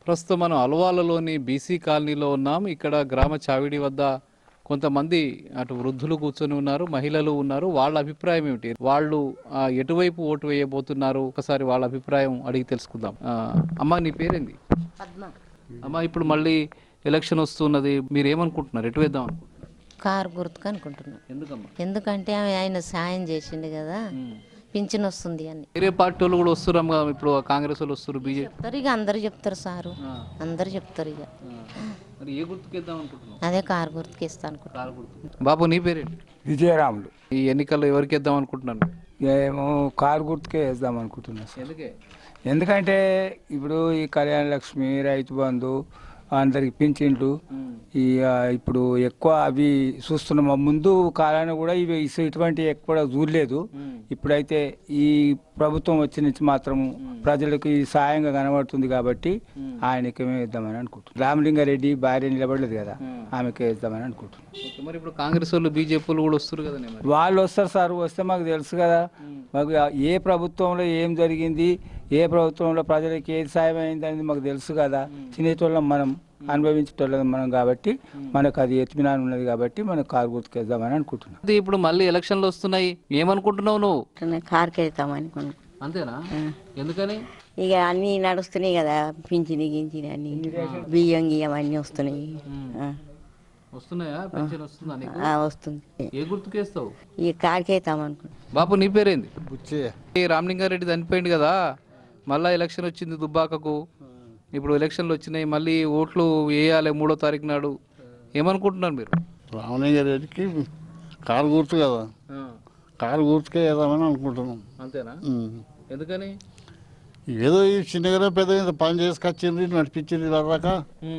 ప్రస్తుతం మనం అల్వాలలోని బీసీ కాలనీలో ఉన్నాం ఇక్కడ గ్రామ చావిడి వద్ద కొంతమంది అటు వృద్ధులు కూర్చొని ఉన్నారు మహిళలు ఉన్నారు వాళ్ళ అభిప్రాయం ఏమిటి వాళ్ళు ఆ, ఎటువైపు ఓటు వేయబోతున్నారు ఒకసారి వాళ్ళ అభిప్రాయం అడిగి తెలుసుకుందాం ఆ, అమ్మా నీ పేరేంది పద్మ అమ్మా ఇప్పుడు మళ్ళీ ఎలక్షన్ వస్తున్నది మీరు ఏమనుకుంటున్నారు ఎటు వేద్దాం అనుకుంటున్నారు కారు గుర్తుకు అనుకుంటున్నాం ఎందుకమ్మా ఎందుకంటే ఆమె ఆయన సాయం చేసిండు కదా పింఛన్ వస్తుంది అని వేరే పార్టీ వాళ్ళు కూడా వస్తున్నారు కదా ఇప్పుడు కాంగ్రెస్ వాళ్ళు వస్తారు బీజేపీ చెప్తారు ఇక అందరు చెప్తారు సారు అందరు చెప్తారు ఇక మరి ఏ గుర్తుకేద్దాం అనుకుంటున్నాం అదే కారు గుర్తుకి ఇస్తా అనుకుంటున్నాం కారు గుర్తు బాబు నీ పేరేంటి విజయరాములు ఈ ఎన్నికల్లో ఎవరికి వేద్దాం అనుకుంటున్నాను ఏమో కారు గుర్తుకే వేద్దాం అనుకుంటున్నా సార్ ఎందుకే ఎందుకంటే ఇప్పుడు ఈ కళ్యాణ లక్ష్మి రైతు బంధు అందరికి పింఛన్లు ఈ ఆ, ఇప్పుడు ఎక్కువ అవి చూస్తున్నాం ముందు కాలాన్ని కూడా ఇవి ఇసు- ఇటువంటి ఎక్కువ చూడలేదు ఇప్పుడైతే ఈ ప్రభుత్వం వచ్చి నుంచి మాత్రం ప్రజలకు ఈ సాయంగా కనబడుతుంది కాబట్టి ఆయనకి వేద్దామని అనుకుంటున్నాం రామలింగారెడ్డి భార్య నిలబడలేదు కదా ఆమెకి వేద్దామని అనుకుంటున్నాం ఓకే, మరి ఇప్పుడు కాంగ్రెస్ వాళ్ళు బీజేపీ వాళ్ళు కూడా వస్తారు కదా మరి వాళ్ళు వస్తారు సార్ వస్తే మాకు తెలుసు కదా మాకు ఏ ప్రభుత్వంలో ఏం జరిగింది ఏ ప్రభుత్వంలో ప్రజలకు ఏది సాయం అయింది అనేది మాకు తెలుసు కదా తినేటోళ్ళం మనం అనుభవించేటోళ్ళం మనం కాబట్టి మనకు అది ఎత్తిమినాన్ ఉన్నది కాబట్టి మనం కారు గుర్తుకేద్దామని అనుకుంటున్నాం అది ఇప్పుడు మళ్ళీ ఎలక్షన్లు వస్తున్నాయి ఏమనుకుంటున్నావు నువ్వు కారుకి వెళ్తాం అనుకున్నాం అంతేనా ఎందుకని ఇక అన్నీ నడుస్తున్నాయి కదా పింఛని గించిని అన్ని బియ్యం గియ్యం అన్నీ వస్తున్నాయి ఆ, వస్తున్నాయా పెన్షన్ వస్తుందా నీకు ఆ, వస్తుంది ఏ గుర్తుకేస్తావు ఇక కారుకి వెళ్తాం అనుకున్నాం బాపు నీ పేరేంది ఈ రామలింగారెడ్డి చనిపోయింది కదా మళ్ళా ఎలక్షన్ వచ్చింది దుబ్బాకకు ఇప్పుడు ఎలక్షన్లు వచ్చినాయి మళ్ళీ ఓట్లు వేయాలి మూడో తారీఖు నాడు ఏమనుకుంటున్నారు మీరు రామలింగారెడ్డికి కారు గుర్తు కదా కారు గుర్తుకే వేద్దామని అనుకుంటున్నాం అంతేనా ఉమ్. ఎందుకని ఏదో ఈ చిన్నగా పెద్ద పని చేసుకొచ్చింది నడిపించింది దాకా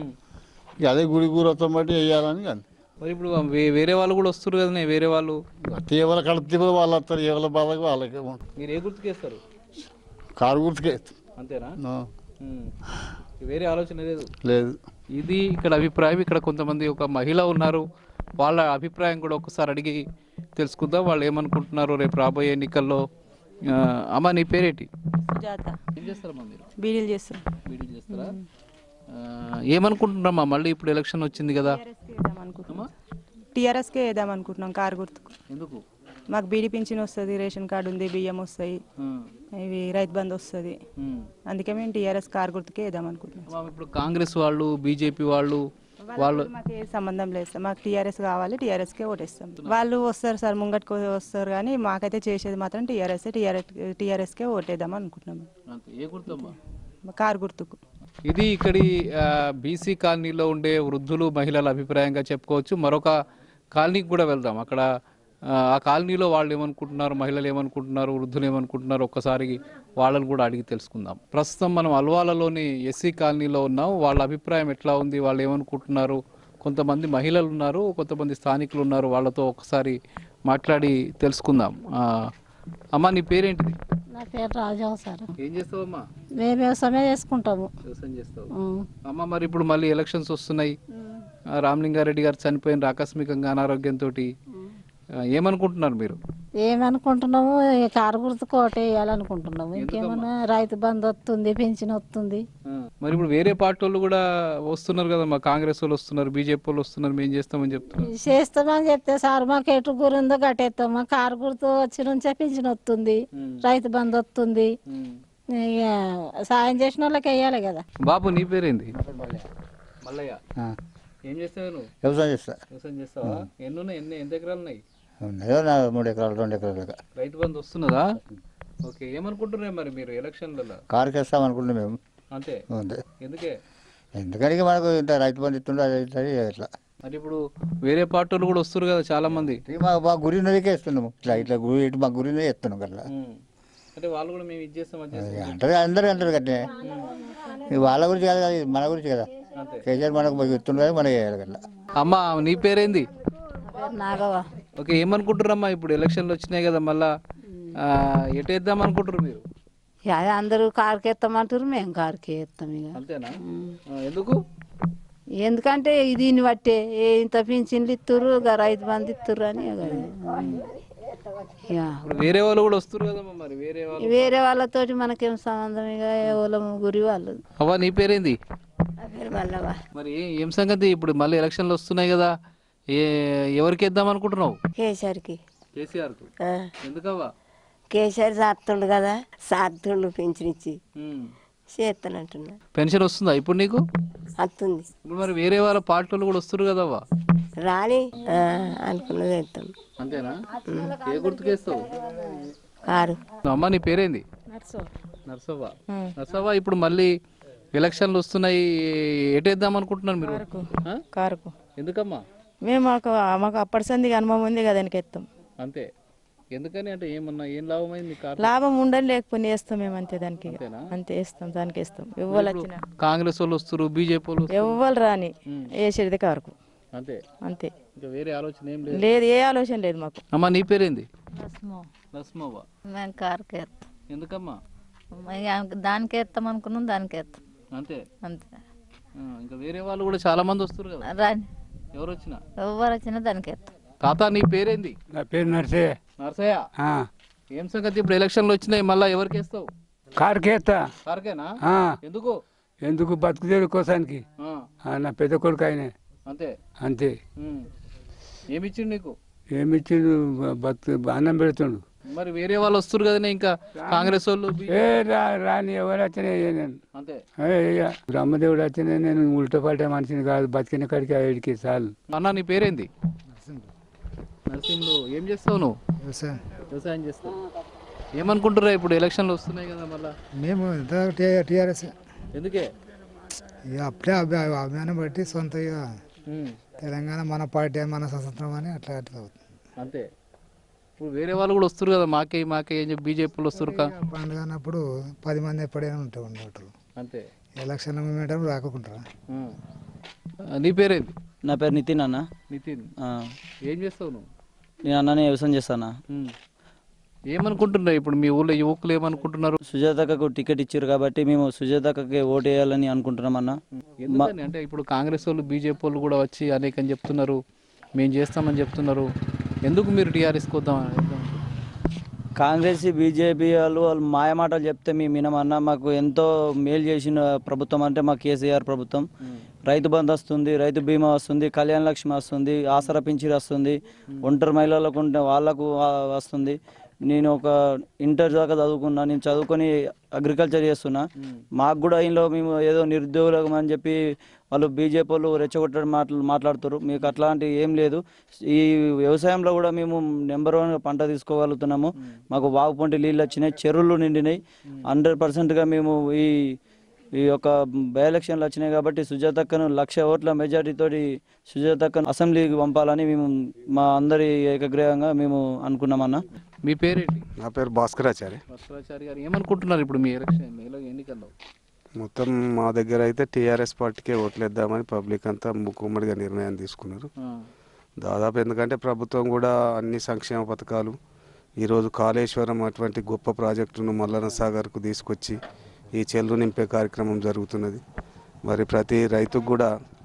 ఇక అదే గుడి గురతం బట్టి వేయాలని కానీ మరి ఇప్పుడు వే- వేరే వాళ్ళు కూడా వస్తారు కదనే వేరే వాళ్ళు తీవ్ర కడితే వాళ్ళు వస్తారు ఎవరి బాధకు వాళ్ళకి మీరు ఏ గుర్తుకేస్తారు కారు గుర్తుకే అంతేనా ఆ, ఉమ్. వేరే ఆలోచన లేదు లేదు ఇది ఇక్కడ అభిప్రాయం ఇక్కడ కొంతమంది ఒక మహిళ ఉన్నారు వాళ్ళ అభిప్రాయం కూడా ఒకసారి అడిగి తెలుసుకుందాం వాళ్ళు ఏమనుకుంటున్నారు రేపు రాబోయే ఎన్నికల్లో ఆ, అమ్మ నీ పేరేటి సుజాత ఏం చేస్తారమ్మా మీరు బీడీలు చేస్తాం బీడీలు చేస్తారా ఆ, ఏమనుకుంటున్నారమ్మా మళ్ళీ ఇప్పుడు ఎలక్షన్ వచ్చింది కదా వేద్దాం అనుకుంటున్నాం టీఆర్ఎస్కే వేద్దాం అనుకుంటున్నాం కారు గుర్తుకు ఎందుకు మాకు బీడీ పింఛన్ వస్తుంది రేషన్ కార్డు ఉంది బియ్యం వస్తాయి ఇవి రైతు బంధు వస్తుంది అందుకే మేము టీఆర్ఎస్ కారు గుర్తుకే వేద్దాం అనుకుంటున్నాం అమ్మా, ఇప్పుడు కాంగ్రెస్ వాళ్ళు బీజేపీ వాళ్ళు వాళ్ళు మాకు ఏ సంబంధం లేదు సార్ మాకు టీఆర్ఎస్ కావాలి టీఆర్ఎస్కే ఓటేస్తాం వాళ్ళు వస్తారు సార్ ముంగట్కి వస్తారు కానీ మాకైతే చేసేది మాత్రం టీఆర్ఎస్ టీఆర్ఎస్ టీఆర్ఎస్కే ఓటేద్దాం అనుకుంటున్నాం అంతే ఏ గుర్తమ్మా కారు గుర్తుకు ఇది ఇక్కడి బీసీ కాలనీలో ఉండే వృద్ధులు మహిళల అభిప్రాయంగా చెప్పుకోవచ్చు మరొక కాలనీకి కూడా వెళ్దాం అక్కడ ఆ, ఆ కాలనీలో వాళ్ళు ఏమనుకుంటున్నారు మహిళలు ఏమనుకుంటున్నారు వృద్ధులు ఏమనుకుంటున్నారు ఒక్కసారి వాళ్ళని కూడా అడిగి తెలుసుకుందాం ప్రస్తుతం మనం అల్వాలలోని ఎస్సీ కాలనీలో ఉన్నాం వాళ్ళ అభిప్రాయం ఎట్లా ఉంది వాళ్ళు ఏమనుకుంటున్నారు కొంతమంది మహిళలు ఉన్నారు కొంతమంది స్థానికులు ఉన్నారు వాళ్ళతో ఒకసారి మాట్లాడి తెలుసుకుందాం ఆ, అమ్మా నీ పేరేంటిది నా పేరు రాజావు సార్ ఏం చేస్తావమ్మా మేము వ్యవసాయమే చేసుకుంటాము వ్యవసాయం చేస్తావు ఉమ్. అమ్మ మరి ఇప్పుడు మళ్ళీ ఎలక్షన్స్ వస్తున్నాయి ఆ, రామలింగారెడ్డి గారు చనిపోయిన ఆకస్మికంగా అనారోగ్యంతో ఏమనుకుంటున్నారు మీరు ఏమనుకుంటున్నాము ఈ కారు గుర్తుకు ఒకటి వేయాలనుకుంటున్నాము ఇంకేమన్నా రైతు బంధు వస్తుంది పెన్షన్ వస్తుంది ఆ, మరి ఇప్పుడు వేరే పార్టీ వాళ్ళు కూడా వస్తున్నారు కదా మా కాంగ్రెస్ వాళ్ళు వస్తున్నారు బీజేపీ వాళ్ళు వస్తున్నారు మేము చేస్తామని చెప్తున్నారు చేస్తామని చెప్తే సార్ మాకు ఎటు గురిందో గట్టేస్తాం మా కారు గుర్తు వచ్చి నుంచే పెన్షన్ వస్తుంది రైతు బంధు వస్తుంది ఇక సాయం చేసిన వాళ్ళకి వేయాలి కదా బాబు నీ పేరేంది మల్లయ్య ఏం చేస్తావు నువ్వు వ్యవసాయం చేస్తా వ్యవసాయం చేస్తావా ఎన్ని ఉన్నాయి ఎన్ని ఎంత ఎకరాలు ఉన్నాయి ఏదో నా మూడు ఎకరాలు రెండు ఎకరాలు లెక్క రైతు బంధు వస్తున్నదా ఓకే ఏమనుకుంటున్నారు మరి మీరు ఎలక్షన్లలో కారుకి వేస్తాం అనుకుంటున్నాం మేము అంతే అంతే ఎందుకే ఎందుకని ఇక మనకు ఇంత రైతు బంధు ఇస్తుండే అది ఇట్లా ఇట్లా మరి ఇప్పుడు వేరే పార్టీ వాళ్ళు కూడా వస్తారు కదా చాలా మంది ఇక మా మా గురి నదికే ఇస్తున్నాము ఇట్లా ఇట్లా గురి ఇటు మా గురినే ఇస్తున్నాం అట్లా ఉమ్. అంటే వాళ్ళు కూడా మేము ఇది చేస్తాం అది చేస్తాం అంటారు అందరూ అంటారు కట్టే ఇది వాళ్ళ గురించి కాదు కదా ఇది మన గురించి కదా కేసీఆర్ మనకు ఇస్తుండే మనకి వేయాలి అట్లా అమ్మ నీ పేరేంది నాగవ ఓకే ఏమనుకుంటారమ్మా ఇప్పుడు ఎలక్షన్లు వచ్చినాయి కదా మళ్ళా ఆ, ఎటు వేద్దాం అనుకుంటారు మీరు అదే అందరూ కారుకి ఎత్తామంటారు మేము కారుకి ఎత్తాం ఇక అంతేనా ఆ, ఎందుకు ఎందుకంటే దీన్ని బట్టే ఏ ఇంత పింఛన్లు ఇస్తుర్రు ఇక రైతు బంధు ఇస్తుర్రు అని ఇక అది. ఇక ఇప్పుడు వేరే వాళ్ళు కూడా వస్తారు కదమ్మా మరి వేరే వాళ్ళు వేరే వాళ్ళతోటి మనకేం సంబంధం ఇక ఎవరో గురి వాళ్ళు అవ్వ నీ పేరేంది పేరు మల్లవ్వ మరి ఏ- ఏం సంగతి ఇప్పుడు మళ్ళీ ఎలక్షన్లు వస్తున్నాయి కదా ఏ ఎవరికి వేద్దాం అనుకుంటున్నావు కేసీఆర్కి కేసీఆర్కు ఆ, ఎందుకవ్వా కేసీఆర్ సాత్తుండు కదా సాత్తుండు పింఛనిచ్చి చేస్తానంటున్నా పెన్షన్ వస్తుందా ఇప్పుడు నీకు వస్తుంది ఇప్పుడు మరి వేరే వాళ్ళ పార్టీలు కూడా వస్తారు కదవ్వా రాని ఆ, అనుకున్నది చేస్తాం అంతేనా ఏ గుర్తుకేస్తావు కారు అమ్మ నీ పేరేంది నర్సవ్వ నర్సవ్వ ఇప్పుడు మళ్ళీ ఎలక్షన్లు వస్తున్నాయి ఎటేద్దాం అనుకుంటున్నారు మీరు ఆ? కారుకు ఎందుకమ్మా మేము మాకు మాకు అప్పటి సందికి అనుభవం ఉంది కదా వెనక ఎత్తాం అంతే ఎందుకని అంటే ఏమన్నా ఏం లాభమైంది మీ కార్ లాభం ఉండని లేకపోతే వేస్తాం మేము అంతే దానికి ఇక. అంతేనా? అంతే వేస్తాం దానికి వేస్తాం ఎవ్వరు వచ్చిన కాంగ్రెస్ వాళ్ళు వస్తారు బీజేపీ వాళ్ళు వస్తారు ఎవ్వరు రాని వేసేది కారుకు అంతే అంతే ఇంకా వేరే ఆలోచన ఏం లేదు లేదు ఏ ఆలోచన లేదు మాకు అమ్మా నీ పేరేంది లస్మవ్వ మేము కారుకి వేస్తాం ఎందుకమ్మా దానికి వేస్తాం అనుకున్నాం దానికి వేస్తాం అంతే అంతే ఆ, ఇంకా వేరే వాళ్ళు కూడా చాలా మంది వస్తారు కదా రాని ఎవరు వచ్చినా ఎవరు వచ్చినా దానికి వేస్తాం తాత నీ పేరేంది నా పేరు నడిచే నర్సయ్య ఏం సంగతి ఇప్పుడు ఎలక్షన్లు వచ్చినాయి మళ్ళీ ఎవరికి వేస్తావు కారుకేస్తా కారుకేనా ఆ, ఎందుకు ఎందుకు బతుకుదేరు కోసానికి ఆ, ఆ, నా పెద్ద కొడుకు ఆయనే అంతే అంతే ఉమ్. ఏమిచ్చిండు నీకు ఏమిచ్చిండు బతు అన్నం పెడుతుండు మరి వేరే వాళ్ళు వస్తారు కదనే ఇంకా కాంగ్రెస్ వాళ్ళు బి- ఏ రా రాని ఎవరు వచ్చినా ఏ నేను అంతే ఏ, ఇక బ్రహ్మదేవుడు వచ్చినా నేను ఉల్టా పల్టా మనిషిని కాదు బతికిన కాడికి ఐడికి చాలు అన్న నీ పేరేంది నరసింహులు ఏం చేస్తావు నువ్వు వ్యవసాయం చేస్తావు ఏమనుకుంటురా ఇప్పుడు ఎలక్షన్లు వస్తున్నాయి కదా మళ్ళా మేము టీఆర్ఎస్ ఎందుకే ఇక అప్పుడే అభి- అభిమానం బట్టి సొంత ఇక ఉమ్. తెలంగాణ మన పార్టీ మన స్వతంత్రం అని అట్లా అట్లా అవుతుంది అంతే ఇప్పుడు వేరే వాళ్ళు కూడా వస్తారు కదా మాకే మాకే ఏం చెప్పి బీజేపీలు వస్తారు కా పండుగ అన్నప్పుడు పది మంది ఎప్పుడైనా ఉంటాయి ఉండేవాళ్ళు అంతే ఎలక్షన్ మూమెంట్ రాకుంటారా ఉమ్. ఆ, నీ పేరేంది నా పేరు నితిన్ అన్న నితిన్ ఆ, ఏం చేస్తావు నువ్వు నేను అన్ననే వ్యవసాయం చేస్తానా ఉమ్. ఏమనుకుంటున్నావు ఇప్పుడు మీ ఊళ్ళో యువకులు ఏమనుకుంటున్నారు సుజాతకు టికెట్ ఇచ్చారు కాబట్టి మేము సుజాతకి ఓటు వేయాలని అనుకుంటున్నాం అన్న ఎందుకని అంటే ఇప్పుడు కాంగ్రెస్ వాళ్ళు బీజేపీ వాళ్ళు కూడా వచ్చి అనేకం చెప్తున్నారు మేము చేస్తామని చెప్తున్నారు ఎందుకు మీరు టీఆర్ఎస్కి వద్దాం కాంగ్రెస్ బీజేపీ వాళ్ళు వాళ్ళు మాయ మాటలు చెప్తే మేము వినమన్నా మాకు ఎంతో మేలు చేసిన ప్రభుత్వం అంటే మా కేసీఆర్ ప్రభుత్వం రైతు బంధు వస్తుంది రైతు బీమా వస్తుంది కళ్యాణ లక్ష్మి వస్తుంది ఆసరా పింఛన్ వస్తుంది ఒంటరి మహిళలకు ఉంటే వాళ్ళకు ఆ- వస్తుంది నేను ఒక ఇంటర్ దాకా చదువుకున్నా నేను చదువుకొని అగ్రికల్చర్ చేస్తున్నా మాకు కూడా ఇంట్లో మేము ఏదో నిరుద్యోగులం అని చెప్పి వాళ్ళు బీజేపీ వాళ్ళు రెచ్చగొట్టడం మాటలు మాట్లాడుతారు మీకు అట్లాంటి ఏం లేదు ఈ వ్యవసాయంలో కూడా మేము నెంబర్ వన్ పంట తీసుకోగలుగుతున్నాము మాకు వాగుపొంటి నీళ్ళు వచ్చినాయి చెరువులు నిండినాయి హండ్రెడ్ పర్సెంట్గా మేము ఈ ఈ యొక్క బై ఎలక్షన్లు వచ్చినాయి కాబట్టి సుజాతక్కను లక్ష ఓట్ల మెజార్టీతోటి సుజాతక్కను అసెంబ్లీకి పంపాలని మేము మా అందరి ఏకగ్రీవంగా మేము అనుకున్నామన్న మీ పేరేంటి నా పేరు భాస్కరాచారి భస్కరాచారి గారు ఏమనుకుంటున్నారు ఇప్పుడు మీ ఎలక్షన్ ఎల- ఎన్నికల్లో మొత్తం మా దగ్గర అయితే టీఆర్ఎస్ పార్టీకే ఓట్లేద్దామని పబ్లిక్ అంతా ముక్కుమ్మడిగా నిర్ణయం తీసుకున్నారు ఆ, దాదాపు ఎందుకంటే ప్రభుత్వం కూడా అన్ని సంక్షేమ పథకాలు ఈరోజు కాళేశ్వరం అటువంటి గొప్ప ప్రాజెక్టును మల్లన సాగర్కు తీసుకొచ్చి ఈ చెల్లు నింపే కార్యక్రమం జరుగుతున్నది మరి ప్రతి రైతుకు కూడా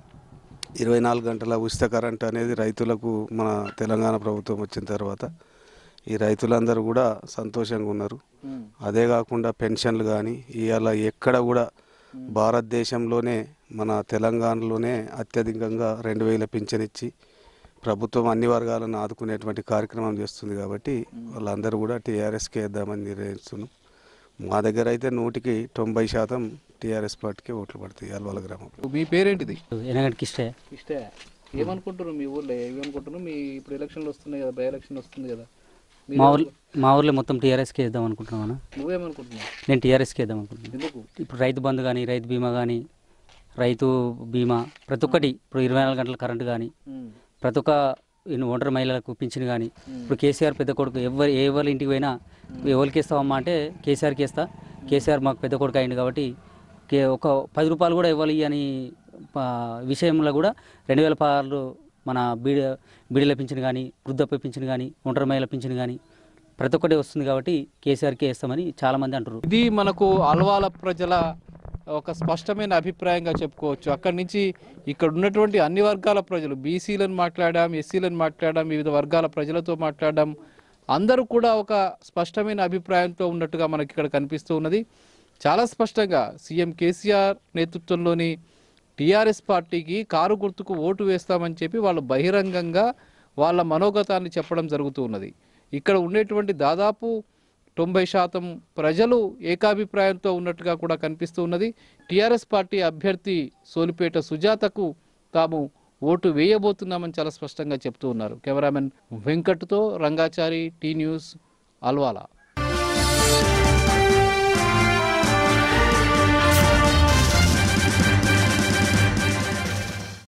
ఇరవై నాలుగు గంటల ఉచిత కరెంట్ అనేది రైతులకు మన తెలంగాణ ప్రభుత్వం వచ్చిన తర్వాత ఈ రైతులందరూ కూడా సంతోషంగా ఉన్నారు ఉమ్, అదే కాకుండా పెన్షన్లు కానీ ఇవాళ ఎక్కడ కూడా భారతదేశంలోనే మన తెలంగాణలోనే అత్యధికంగా రెండు వేల పింఛన్ ఇచ్చి ప్రభుత్వం అన్ని వర్గాలను ఆదుకునేటువంటి కార్యక్రమం చేస్తుంది కాబట్టి వాళ్ళందరూ కూడా టీఆర్ఎస్కి వేద్దామని నిర్ణయిస్తున్నాం మా దగ్గర అయితే నూటికి తొంభై శాతం టీఆర్ఎస్ పార్టీకి ఓట్లు పడతాయి అల్వాల గ్రామంలో మీ పేరేంటిది ఎనగంటికి ఇష్టే ఇష్టే ఏమనుకుంటున్నారు మీ ఊళ్ళో ఏమనుకుంటున్నారు మీ ఇప్పుడు ఎలక్షన్లు వస్తున్నాయి కదా బై ఎలక్షన్ వస్తుంది కదా మీరు మా ఊర్లో మా ఊర్లో మొత్తం టీఆర్ఎస్కి వేద్దాం అనుకుంటున్నాం అన్న నువ్వేమనుకుంటున్నావు నేను టీఆర్ఎస్కి వేద్దాం అనుకుంటున్నాను ఎందుకు ఇప్పుడు రైతు బంధు కానీ రైతు బీమా కానీ రైతు బీమా ప్రతి ఒక్కటి ఇప్పుడు ఇరవై నాలుగు గంటల కరెంటు కానీ ఉమ్, ప్రతి ఒక్క ఇన్ని ఒంటరి మహిళలకు పింఛన్ కానీ ఇప్పుడు కేసీఆర్ పెద్ద కొడుకు ఎవరు ఏ ఎవరి ఇంటికి పోయినా ఎవరికి ఇస్తావమ్మా అంటే కేసీఆర్కి ఇస్తా కేసీఆర్ మాకు పెద్ద కొడుకు అయింది కాబట్టి కే ఒక పది రూపాయలు కూడా ఇవ్వాలి అని ప- విషయంలో కూడా రెండు వేల పాలు మన బీడ బీడీల పింఛన్ కానీ వృద్ధాప్య పింఛన్ కానీ ఒంటరి మహిళల పింఛన్ కానీ ప్రతి ఒక్కటి వస్తుంది కాబట్టి కేసీఆర్కే ఇస్తామని చాలామంది అంటారు ఇది మనకు అల్వాల ప్రజల ఒక స్పష్టమైన అభిప్రాయంగా చెప్పుకోవచ్చు అక్కడి నుంచి ఇక్కడ ఉన్నటువంటి అన్ని వర్గాల ప్రజలు బీసీలను మాట్లాడాం ఎస్సీలను మాట్లాడాం వివిధ వర్గాల ప్రజలతో మాట్లాడాం అందరూ కూడా ఒక స్పష్టమైన అభిప్రాయంతో ఉన్నట్టుగా మనకి ఇక్కడ కనిపిస్తూ ఉన్నది చాలా స్పష్టంగా సీఎం కేసీఆర్ నేతృత్వంలోని టీఆర్ఎస్ పార్టీకి కారు గుర్తుకు ఓటు వేస్తామని చెప్పి వాళ్ళు బహిరంగంగా వాళ్ళ మనోగతాన్ని చెప్పడం జరుగుతూ ఉన్నది ఇక్కడ ఉండేటువంటి దాదాపు తొంభై శాతం ప్రజలు ఏకాభిప్రాయంతో ఉన్నట్టుగా కూడా కనిపిస్తూ ఉన్నది టీఆర్ఎస్ పార్టీ అభ్యర్థి సోలిపేట సుజాతకు తాము ఓటు వేయబోతున్నామని చాలా స్పష్టంగా చెప్తూ ఉన్నారు కెమెరామెన్ వెంకట్తో రంగాచారి టీ న్యూస్ అల్వాలా